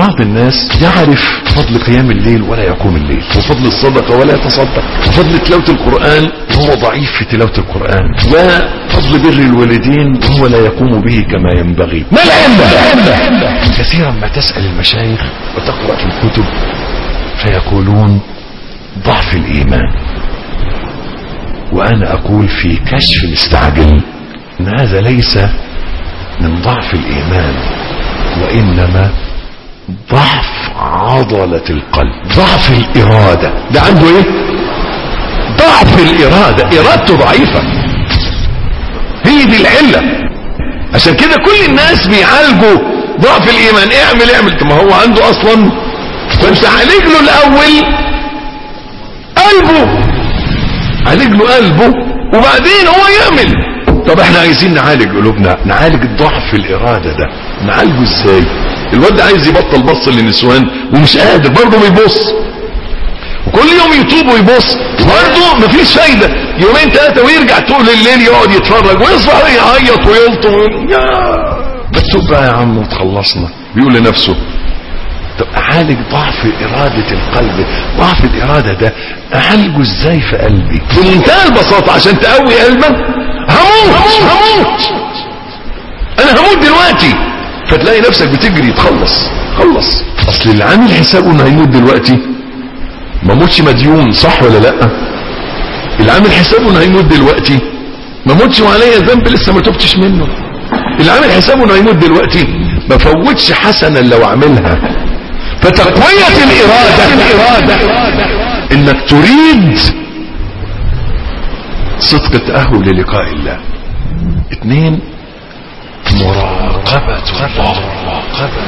بعض الناس يعرف فضل قيام الليل ولا يقوم الليل وفضل الصدقة ولا يتصدق وفضل تلاوة القرآن وهو ضعيف في تلاوة القرآن وفضل بر الوالدين وهو لا يقوم به كما ينبغي ما العلة كثيرا ما تسأل المشايخ وتقرأ في الكتب فيقولون ضعف الإيمان وأنا أقول في كشف المستعجل أن هذا ليس من ضعف الإيمان وإنما ضعف عضلة القلب ضعف الإرادة ده عنده إيه ضعف الإرادة إرادته ضعيفة هي دي العلة عشان كده كل الناس بيعالجوا ضعف الإيمان اعمل اعمل طب ما هو عنده أصلا فانت عالج له الأول قلبه عالج له قلبه وبعدين هو يعمل طب احنا عايزين نعالج قلوبنا نعالج الضعف في الارادة ده نعالجه ازاي الواد ده عايز يبطل بص للنسوان ومش قادر برضه بيبص وكل يوم يتوب ويبص برضه مفيش فايدة يومين ثلاثة ويرجع طول الليل يقعد يتفرج ويصبح يعيط ويلطم ويقول يا بس توب بقى يا عم وتخلصنا بيقول لنفسه طب اعالج ضعف ارادة القلب ضعف الارادة ده اعالجه ازاي في قلبي بمنتهى البساطة عشان تقوي قلبك هموت هموت انا هموت دلوقتي فتلاقي نفسك بتجري تخلص خلص اصل اللي عامل حسابه انه هيموت دلوقتي ما موتش مديون صح ولا لا اللي عامل حسابه انه هيموت دلوقتي ما موتش وعليا ذنب لسه ما تبتش منه اللي عامل حسابه انه هيموت دلوقتي ما فوتش حسنا لو عملها فتقوية الإرادة, الإرادة إنك تريد صدق التأهل للقاء الله اثنين مراقبة الله مراقبة